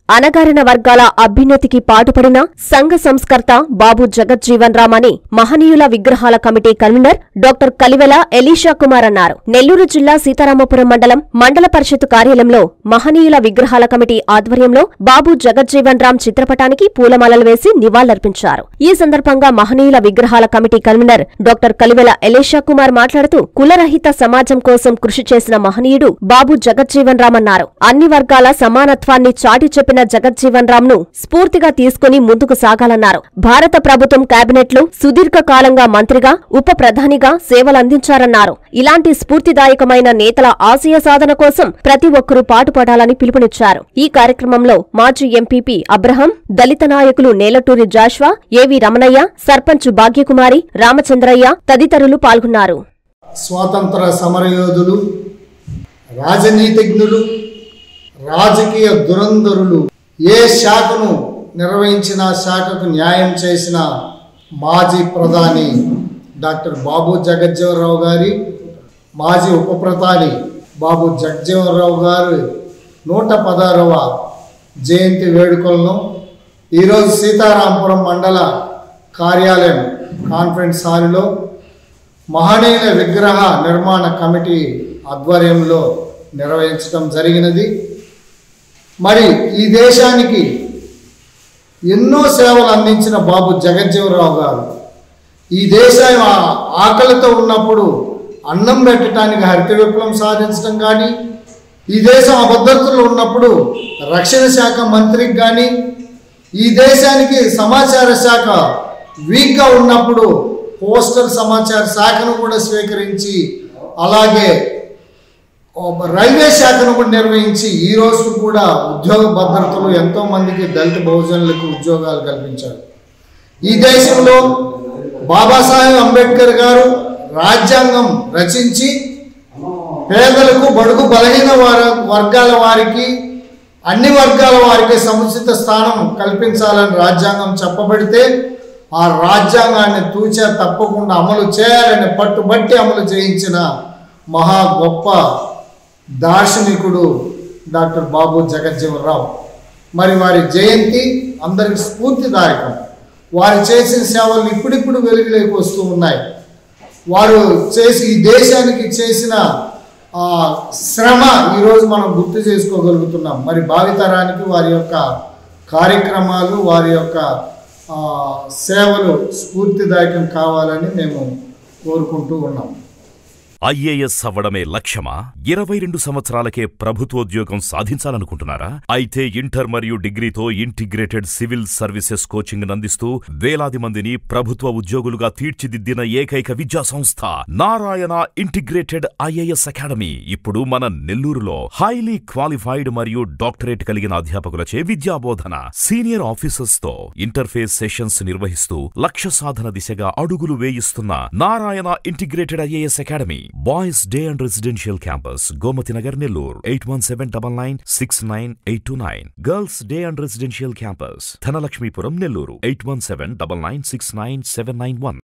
అణగారిన వర్గాల అభ్యున్నతికి పాటుపడిన సంఘ సంస్కర్త బాబు జగజ్జీవన్ రామ్ అని మహనీయుల విగ్రహాల committee convener doctor Kalivela Elisha Kumar అన్నారు నెల్లూరు జిల్లా సీతారామపురం మండలం మండల పరిషత్ కార్యాలయంలో మహనీయుల విగ్రహాల కమిటీ ఆధ్వర్యంలో బాబు జగజ్జీవన్ రామ్ చిత్రపటానికి పూలమాలలు వేసి నివాళులర్పించారు ఈ సందర్భంగా మహనీయుల విగ్రహాల committee convener doctor Kalivela Elisha Kumar మాట్లాడుతూ కులరహిత సమాజం కోసం కృషి చేసిన మహనీయుడు బాబు జగజ్జీవన్ రామ్ అన్నారు అన్ని వర్గాల సమానత్వాన్ని చాటి చెప్పిన జగజ్జీవన్ రామ్ ను స్ఫూర్తిగా తీసుకుని ముందుకు సాగాలన్నారు భారత ప్రభుత్వం కేబినెట్ లో సుదీర్ఘ కాలంగా మంత్రిగా ఉప ప్రధానిగా సేవలందించారన్నారు ఇలాంటి స్ఫూర్తిదాయకమైన నేతల ఆశయ సాధన కోసం ప్రతి ఒక్కరూ పాటుపడాలని పిలుపునిచ్చారు ఈ కార్యక్రమంలో మాజీ ఎంపీపీ అబ్రహం దళిత నాయకులు నేలటూరి జాష్వా ఏవి రమణయ్య సర్పంచ్ భాగ్యకుమారి రామచంద్రయ్య తదితరులు పాల్గొన్నారు స్వాతంత్ర సమరయోధులు రాజనీతిజ్ఞులు రాజకీయ దురంధరులు ఏ శాఖను నిర్వహించిన శాఖకు న్యాయం చేసిన మాజీ ప్రధాని డాక్టర్ బాబు జగజ్జీవనరావు గారి మాజీ ఉప ప్రధాని బాబు జగజ్జీవనరావు గారు నూట పదారవ జయంతి వేడుకలను ఈరోజు సీతారాంపురం మండల కార్యాలయం కాన్ఫరెన్స్ హాల్లో మహనీయుల విగ్రహ నిర్మాణ కమిటీ ఆధ్వర్యంలో నిర్వహించడం జరిగినది మరి ఈ దేశానికి ఎన్నో సేవలు అందించిన బాబు జగజ్జీవనరావు గారు ఈ దేశం ఆ- ఆకలితో ఉన్నప్పుడు అన్నం పెట్టడానికి హరిత విప్లవం సాధించడం కానీ ఈ దేశం అభద్రతలో ఉన్నప్పుడు రక్షణ శాఖ మంత్రికి కానీ ఈ దేశానికి సమాచార శాఖ వీక్గా ఉన్నప్పుడు పోస్టల్ సమాచార శాఖను కూడా స్వీకరించి అలాగే ఒక రైల్వే శాఖను కూడా నిర్వహించి ఈ రోజు కూడా ఉద్యోగ భద్రతలు ఎంతో మందికి దళిత బహుజనులకు ఉద్యోగాలు కల్పించారు ఈ దేశంలో బాబాసాహెబ్ అంబేద్కర్ గారు రాజ్యాంగం రచించి పేదలకు బడుగు బలహీన వార వర్గాల వారికి అన్ని వర్గాల వారికి సముచిత స్థానం కల్పించాలని రాజ్యాంగం చెప్పబడితే ఆ రాజ్యాంగాన్ని తూచా తప్పకుండా అమలు చేయాలని పట్టుబట్టి అమలు చేయించిన మహా గొప్ప దార్శనికుడు డాక్టర్ బాబు జగజ్జీవనరావు మరి వారి జయంతి అందరికి స్ఫూర్తిదాయకం వారు చేసిన సేవలు ఇప్పుడిప్పుడు వెలుగులోకి వస్తూ ఉన్నాయి వారు చేసి ఈ దేశానికి చేసిన ఆ, శ్రమ ఈరోజు మనం గుర్తు చేసుకోగలుగుతున్నాం మరి భావితరానికి వారి యొక్క కార్యక్రమాలు వారి యొక్క ఆ, సేవలు స్ఫూర్తిదాయకం కావాలని మేము కోరుకుంటూ ఉన్నాం ఐఏఎస్ అవ్వడమే లక్ష్యమా ఇరవై రెండు సంవత్సరాలకే ప్రభుత్వోద్యోగం సాధించాలనుకుంటున్నారా అయితే ఇంటర్ మరియు డిగ్రీతో ఇంటిగ్రేటెడ్ సివిల్ సర్వీసెస్ కోచింగ్ అందిస్తూ వేలాది మందిని ప్రభుత్వ ఉద్యోగులుగా తీర్చిదిద్దిన ఏకైక విద్యా సంస్థ నారాయణ ఇంటిగ్రేటెడ్ ఐఏఎస్ అకాడమీ ఇప్పుడు మన నెల్లూరులో హైలీ క్వాలిఫైడ్ మరియు డాక్టరేట్ కలిగిన అధ్యాపకులచే విద్యాబోధన సీనియర్ ఆఫీసర్స్ తో ఇంటర్ఫేస్ సెషన్స్ నిర్వహిస్తూ లక్ష్య సాధన దిశగా అడుగులు వేయిస్తున్న Narayana integrated IAS academy boys day and residential campus Gomathi Nagar Nellore eight one seven double nine six nine eight two nine girls day and residential campus Dhanalakshmipuram Nellore eight one seven double nine six nine seven nine one